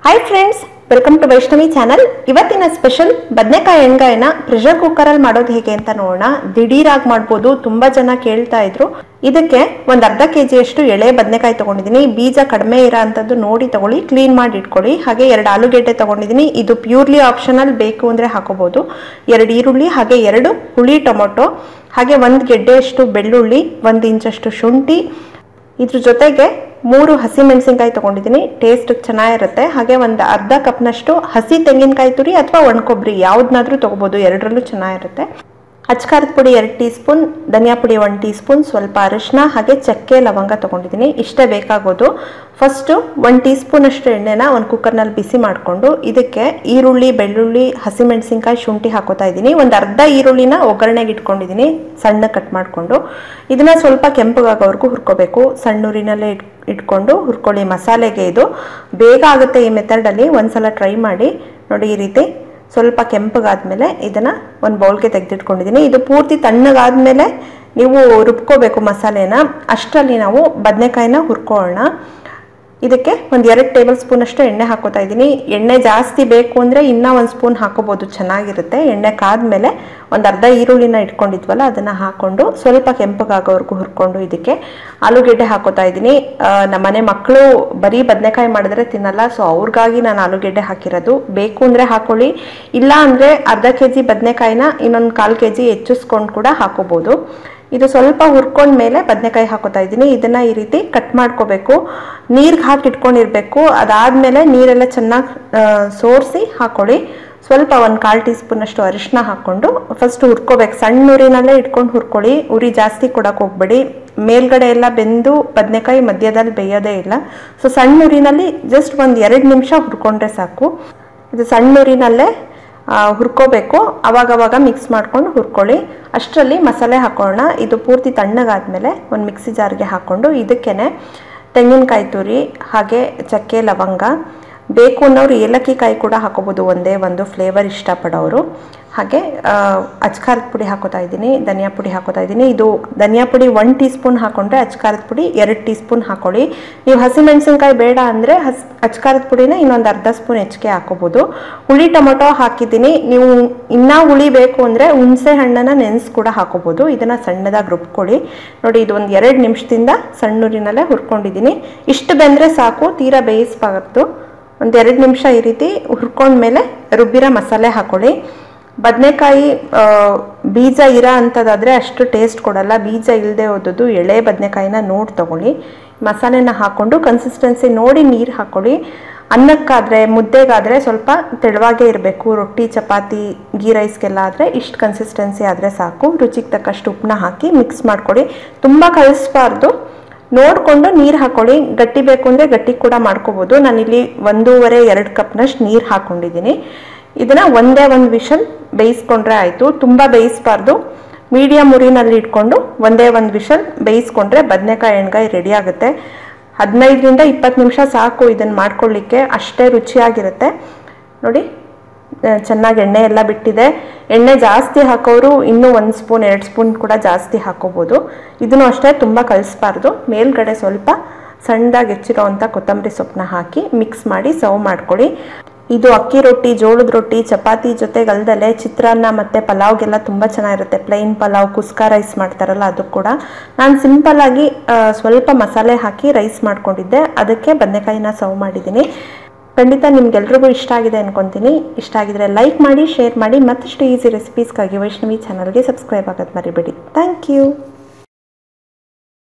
hi friends welcome to Vaishnavi channel ಇವತ್ತಿನ special ಬದನೆಕಾಯಿ ಎಣ್ಗಾಯಿನ ಪ್ರೆಷರ್ ಕುಕ್ಕರಲ್ಲಿ ಮಾಡೋದು ಹೇಗೆ ಅಂತ ನೋಡೋಣ ದಿಢೀರಾಗಿ ಮಾಡ್ಬೋದು ತುಂಬಾ ಜನ ಕೇಳ್ತಾ ಇದ್ರು ಇದಕ್ಕೆ ಒಂದು ಅರ್ಧ ಕೆ ಜಿಯಷ್ಟು ಎಳೆ ಬದನೆಕಾಯಿ ತಗೊಂಡಿದ್ದೀನಿ ಬೀಜ ಕಡಿಮೆ ಇರೋ ಅಂಥದ್ದು ನೋಡಿ ತಗೊಳ್ಳಿ ಕ್ಲೀನ್ ಮಾಡಿ ಇಟ್ಕೊಳ್ಳಿ ಹಾಗೆ ಎರಡು ಆಲೂಗೆಡ್ಡೆ ತಗೊಂಡಿದ್ದೀನಿ ಇದು ಪ್ಯೂರ್ಲಿ ಆಪ್ಷನಲ್ ಬೇಕು ಅಂದರೆ ಹಾಕೋಬಹುದು ಎರಡು ಈರುಳ್ಳಿ ಹಾಗೆ ಎರಡು ಹುಳಿ ಟೊಮೊಟೊ ಹಾಗೆ ಒಂದು ಗೆಡ್ಡೆಯಷ್ಟು ಬೆಳ್ಳುಳ್ಳಿ ಒಂದು ಇಂಚಷ್ಟು ಶುಂಠಿ ಇದ್ರ ಜೊತೆಗೆ ಮೂರು ಹಸಿ ಮೆಣಸಿನ್ಕಾಯಿ ತಗೊಂಡಿದ್ದೀನಿ ಟೇಸ್ಟ್ ಚೆನ್ನಾಗಿರುತ್ತೆ ಹಾಗೆ ಒಂದು ಅರ್ಧ ಕಪ್ನಷ್ಟು ಹಸಿ ತೆಂಗಿನಕಾಯಿ ತುರಿ ಅಥವಾ ಒಣಕೊಬ್ಬರಿ ಯಾವ್ದನ್ನಾದ್ರೂ ತಗೋಬೋದು ಎರಡರಲ್ಲೂ ಚೆನ್ನಾಗಿರುತ್ತೆ ಅಚ್ಕಾರದ ಪುಡಿ ಎರಡು ಟೀ ಸ್ಪೂನ್ ಧನಿಯಾ ಪುಡಿ ಒನ್ ಟೀ ಸ್ಪೂನ್ ಸ್ವಲ್ಪ ಅರಿಶಿನ ಹಾಗೆ ಚಕ್ಕೆ ಲವಂಗ ತಗೊಂಡಿದ್ದೀನಿ ಇಷ್ಟೇ ಬೇಕಾಗೋದು ಫಸ್ಟು ಒನ್ ಟೀ ಸ್ಪೂನ್ ಅಷ್ಟು ಎಣ್ಣೆನ ಒಂದು ಕುಕ್ಕರ್ನಲ್ಲಿ ಬಿಸಿ ಮಾಡಿಕೊಂಡು ಇದಕ್ಕೆ ಈರುಳ್ಳಿ ಬೆಳ್ಳುಳ್ಳಿ ಹಸಿಮೆಣಸಿನ್ಕಾಯಿ ಶುಂಠಿ ಹಾಕೋತಾ ಇದ್ದೀನಿ ಒಂದು ಅರ್ಧ ಈರುಳ್ಳಿನ ಒಗ್ಗರಣೆಗೆ ಇಟ್ಕೊಂಡಿದ್ದೀನಿ ಸಣ್ಣ ಕಟ್ ಮಾಡಿಕೊಂಡು ಇದನ್ನ ಸ್ವಲ್ಪ ಕೆಂಪಗಾಗೋವರೆಗೂ ಹುರ್ಕೋಬೇಕು ಸಣ್ಣೂರಿನಲ್ಲೇ ಇಟ್ ಇಟ್ಕೊಂಡು ಹುರ್ಕೊಳ್ಳಿ ಮಸಾಲೆಗೆ ಇದು ಬೇಗ ಆಗುತ್ತೆ ಈ ಮೆಥಡಲ್ಲಿ ಒಂದ್ಸಲ ಟ್ರೈ ಮಾಡಿ ನೋಡಿ ಈ ರೀತಿ ಸ್ವಲ್ಪ ಕೆಂಪಗಾದ್ಮೇಲೆ ಇದನ್ನ ಒಂದು ಬೌಲ್ಗೆ ತೆಗೆದಿಟ್ಕೊಂಡಿದ್ದೀನಿ ಇದು ಪೂರ್ತಿ ತಣ್ಣಗಾದ್ಮೇಲೆ ನೀವು ರುಬ್ಕೋಬೇಕು ಮಸಾಲೆನ ಅಷ್ಟರಲ್ಲಿ ನಾವು ಬದನೆಕಾಯಿನ ಹುರ್ಕೊಳ್ಳೋಣ ಇದಕ್ಕೆ ಒಂದು ಎರಡು ಟೇಬಲ್ ಸ್ಪೂನ್ ಅಷ್ಟು ಎಣ್ಣೆ ಹಾಕೋತಾ ಇದ್ದೀನಿ ಎಣ್ಣೆ ಜಾಸ್ತಿ ಬೇಕು ಅಂದರೆ ಇನ್ನೂ ಒಂದು ಸ್ಪೂನ್ ಹಾಕೋಬೋದು ಚೆನ್ನಾಗಿರುತ್ತೆ ಎಣ್ಣೆ ಕಾದ್ಮೇಲೆ ಒಂದು ಅರ್ಧ ಈರುಳ್ಳಿನ ಇಟ್ಕೊಂಡಿದ್ವಲ್ಲ ಅದನ್ನು ಹಾಕ್ಕೊಂಡು ಸ್ವಲ್ಪ ಕೆಂಪಗಾಗೋವರೆಗೂ ಹುರ್ಕೊಂಡು ಇದಕ್ಕೆ ಆಲೂಗೆಡ್ಡೆ ಹಾಕೋತಾ ಇದ್ದೀನಿ ನಮ್ಮ ಮನೆ ಮಕ್ಕಳು ಬರೀ ಬದನೆಕಾಯಿ ಮಾಡಿದ್ರೆ ತಿನ್ನಲ್ಲ ಸೊ ಅವ್ರಿಗಾಗಿ ನಾನು ಆಲೂಗೆಡ್ಡೆ ಹಾಕಿರೋದು ಬೇಕು ಅಂದರೆ ಹಾಕೊಳ್ಳಿ ಇಲ್ಲ ಅಂದರೆ ಅರ್ಧ ಕೆ ಜಿ ಬದನೆಕಾಯಿನ ಇನ್ನೊಂದು ಕಾಲು ಕೆ ಜಿ ಹೆಚ್ಚಿಸ್ಕೊಂಡು ಕೂಡ ಹಾಕೋಬೋದು ಇದು ಸ್ವಲ್ಪ ಹುರ್ಕೊಂಡ್ಮೇಲೆ ಬದನೆಕಾಯಿ ಹಾಕೋತಾ ಇದ್ದೀನಿ ಇದನ್ನ ಈ ರೀತಿ ಕಟ್ ಮಾಡ್ಕೋಬೇಕು ನೀರ್ಗೆ ಹಾಕಿ ಇಟ್ಕೊಂಡಿರ್ಬೇಕು ಅದಾದ್ಮೇಲೆ ನೀರೆಲ್ಲ ಚೆನ್ನಾಗಿ ಸೋರಿಸಿ ಹಾಕೊಳ್ಳಿ ಸ್ವಲ್ಪ ಒಂದು ಕಾಲು ಟೀ ಸ್ಪೂನ್ ಅಷ್ಟು ಅರಿಶಿನ ಹಾಕ್ಕೊಂಡು ಫಸ್ಟ್ ಹುರ್ಕೋಬೇಕು ಸಣ್ಣ ಉರಿನಲ್ಲೇ ಇಟ್ಕೊಂಡು ಹುರ್ಕೊಳ್ಳಿ ಉರಿ ಜಾಸ್ತಿ ಕೊಡಕ್ಕೆ ಹೋಗ್ಬೇಡಿ ಮೇಲ್ಗಡೆ ಎಲ್ಲ ಬೆಂದು ಬದನೆಕಾಯಿ ಮಧ್ಯದಲ್ಲಿ ಬೇಯೋದೇ ಇಲ್ಲ ಸೊ ಸಣ್ಣ ಉರಿನಲ್ಲಿ ಜಸ್ಟ್ ಒಂದು ಎರಡು ನಿಮಿಷ ಹುರ್ಕೊಂಡ್ರೆ ಸಾಕು ಇದು ಸಣ್ಣ ಉರಿನಲ್ಲೇ ಹುರ್ಕೋಬೇಕು ಅವಾಗವಾಗ ಮಿಕ್ಸ್ ಮಾಡ್ಕೊಂಡು ಹುರ್ಕೊಳ್ಳಿ ಅಷ್ಟರಲ್ಲಿ ಮಸಾಲೆ ಹಾಕೋಣ ಇದು ಪೂರ್ತಿ ತಣ್ಣಗಾದ್ಮೇಲೆ ಒಂದು ಮಿಕ್ಸಿ ಜಾರ್ಗೆ ಹಾಕ್ಕೊಂಡು ಇದಕ್ಕೇನೆ ತೆಂಗಿನಕಾಯಿ ತುರಿ ಹಾಗೆ ಚಕ್ಕೆ ಲವಂಗ ಬೇಕು ಅನ್ನೋರು ಏಲಕ್ಕಿ ಕಾಯಿ ಕೂಡ ಹಾಕೋಬೋದು ಒಂದೇ ಒಂದು ಫ್ಲೇವರ್ ಇಷ್ಟಪಡೋರು ಹಾಗೆ ಅಚ್ಕಾರದ ಪುಡಿ ಹಾಕೋತಾ ಇದ್ದೀನಿ ಧನಿಯಾ ಪುಡಿ ಹಾಕೋತಾ ಇದ್ದೀನಿ ಇದು ಧನಿಯಾ ಪುಡಿ ಒನ್ ಟೀ ಸ್ಪೂನ್ ಹಾಕೊಂಡ್ರೆ ಅಚ್ಕಾರದ ಪುಡಿ ಎರಡು ಟೀ ಸ್ಪೂನ್ ಹಾಕೊಳ್ಳಿ ನೀವು ಹಸಿಮೆಣಸಿನ್ಕಾಯಿ ಬೇಡ ಅಂದರೆ ಹಸ್ ಅಚ್ಕಾರದ ಪುಡಿನ ಇನ್ನೊಂದು ಅರ್ಧ ಸ್ಪೂನ್ ಹೆಚ್ಚಿಗೆ ಹಾಕೋಬೋದು ಹುಳಿ ಟೊಮೊಟೊ ಹಾಕಿದ್ದೀನಿ ನೀವು ಇನ್ನೂ ಹುಳಿ ಬೇಕು ಅಂದರೆ ಹುಣಸೆ ಹಣ್ಣನ್ನು ನೆನೆಸಿ ಕೂಡ ಹಾಕೋಬೋದು ಇದನ್ನು ಸಣ್ಣದಾಗಿ ರುಬ್ಕೊಳ್ಳಿ ನೋಡಿ ಇದು ಒಂದು ಎರಡು ನಿಮಿಷದಿಂದ ಸಣ್ಣೂರಿನಲ್ಲೇ ಹುರ್ಕೊಂಡಿದ್ದೀನಿ ಇಷ್ಟು ಬೆಂದರೆ ಸಾಕು ತೀರಾ ಬೇಯಿಸ್ಬಾರ್ದು ಒಂದು ಎರಡು ನಿಮಿಷ ಈ ರೀತಿ ಹುರ್ಕೊಂಡ್ಮೇಲೆ ರುಬ್ಬಿರೋ ಮಸಾಲೆ ಹಾಕೊಳ್ಳಿ ಬದನೆಕಾಯಿ ಬೀಜ ಇರೋ ಅಂಥದ್ದಾದರೆ ಅಷ್ಟು ಟೇಸ್ಟ್ ಕೊಡಲ್ಲ ಬೀಜ ಇಲ್ಲದೆ ಹೋದದ್ದು ಎಳೆ ಬದನೆಕಾಯಿನ ನೋಡಿ ತಗೊಳ್ಳಿ ಮಸಾಲೆನ ಹಾಕ್ಕೊಂಡು ಕನ್ಸಿಸ್ಟೆನ್ಸಿ ನೋಡಿ ನೀರು ಹಾಕೊಳ್ಳಿ ಅನ್ನಕ್ಕಾದರೆ ಮುದ್ದೆಗಾದರೆ ಸ್ವಲ್ಪ ತೆಳುವಾಗೇ ಇರಬೇಕು ರೊಟ್ಟಿ ಚಪಾತಿ ಗೀ ರೈಸ್ಗೆಲ್ಲ ಆದರೆ ಇಷ್ಟು ಕನ್ಸಿಸ್ಟೆನ್ಸಿ ಆದರೆ ಸಾಕು ರುಚಿಗೆ ತಕ್ಕಷ್ಟು ಉಪ್ಪನ್ನ ಹಾಕಿ ಮಿಕ್ಸ್ ಮಾಡ್ಕೊಳ್ಳಿ ತುಂಬ ಕಲಿಸ್ಬಾರ್ದು ನೋಡಿಕೊಂಡು ನೀರು ಹಾಕೊಳ್ಳಿ ಗಟ್ಟಿ ಬೇಕು ಅಂದರೆ ಗಟ್ಟಿ ಕೂಡ ಮಾಡ್ಕೋಬೋದು ನಾನಿಲ್ಲಿ ಒಂದೂವರೆ ಎರಡು ಕಪ್ನಷ್ಟು ನೀರು ಹಾಕ್ಕೊಂಡಿದ್ದೀನಿ ಇದನ್ನ ಒಂದೇ ಒಂದು ವಿಷಲ್ ಬೇಯಿಸ್ಕೊಂಡ್ರೆ ಆಯಿತು ತುಂಬ ಬೇಯಿಸ್ಬಾರ್ದು ಮೀಡಿಯಮ್ ಉರಿನಲ್ಲಿ ಇಟ್ಕೊಂಡು ಒಂದೇ ಒಂದು ವಿಷಲ್ ಬೇಯಿಸ್ಕೊಂಡ್ರೆ ಬದನೆಕಾಯಿ ಎಣ್ಗಾಯಿ ರೆಡಿ ಆಗುತ್ತೆ ಹದಿನೈದರಿಂದ ಇಪ್ಪತ್ತು ನಿಮಿಷ ಸಾಕು ಇದನ್ನು ಮಾಡ್ಕೊಳ್ಳಿಕ್ಕೆ ಅಷ್ಟೇ ರುಚಿಯಾಗಿರುತ್ತೆ ನೋಡಿ ಚೆನ್ನಾಗಿ ಎಣ್ಣೆ ಎಲ್ಲ ಬಿಟ್ಟಿದೆ ಎಣ್ಣೆ ಜಾಸ್ತಿ ಹಾಕೋರು ಇನ್ನೂ ಒಂದು ಸ್ಪೂನ್ ಎರಡು ಸ್ಪೂನ್ ಕೂಡ ಜಾಸ್ತಿ ಹಾಕೋಬೋದು ಇದನ್ನು ಅಷ್ಟೇ ತುಂಬ ಕಲಿಸ್ಬಾರ್ದು ಮೇಲ್ಗಡೆ ಸ್ವಲ್ಪ ಸಣ್ಣದಾಗಿ ಹೆಚ್ಚಿರೋವಂಥ ಕೊತ್ತಂಬರಿ ಸೊಪ್ಪನ್ನ ಹಾಕಿ ಮಿಕ್ಸ್ ಮಾಡಿ ಸರ್ವ್ ಮಾಡ್ಕೊಳ್ಳಿ ಇದು ಅಕ್ಕಿ ರೊಟ್ಟಿ ಜೋಳದ ರೊಟ್ಟಿ ಚಪಾತಿ ಜೊತೆಗಲ್ದಲೆ ಚಿತ್ರಾನ್ನ ಮತ್ತು ಪಲಾವ್ಗೆಲ್ಲ ತುಂಬ ಚೆನ್ನಾಗಿರುತ್ತೆ ಪ್ಲೈನ್ ಪಲಾವ್ ಕುಸ್ಕಾ ರೈಸ್ ಮಾಡ್ತಾರಲ್ಲ ಅದು ಕೂಡ ನಾನು ಸಿಂಪಲ್ಲಾಗಿ ಸ್ವಲ್ಪ ಮಸಾಲೆ ಹಾಕಿ ರೈಸ್ ಮಾಡ್ಕೊಂಡಿದ್ದೆ ಅದಕ್ಕೆ ಬದನೆಕಾಯಿನ ಸರ್ವ್ ಮಾಡಿದ್ದೀನಿ ಖಂಡಿತ ನಿಮ್ಗೆಲ್ರಿಗೂ ಇಷ್ಟ ಆಗಿದೆ ಅನ್ಕೊತೀನಿ ಇಷ್ಟ ಆಗಿದ್ರೆ ಲೈಕ್ ಮಾಡಿ ಶೇರ್ ಮಾಡಿ ಮತ್ತಷ್ಟು ಈಸಿ ರೆಸಿಪೀಸ್ಗಾಗಿ ವೈಷ್ಣವಿ ಚಾನಲ್ಗೆ ಸಬ್ಸ್ಕ್ರೈಬ್ ಆಗೋದು ಮರಿಬೇಡಿ ಥ್ಯಾಂಕ್ ಯು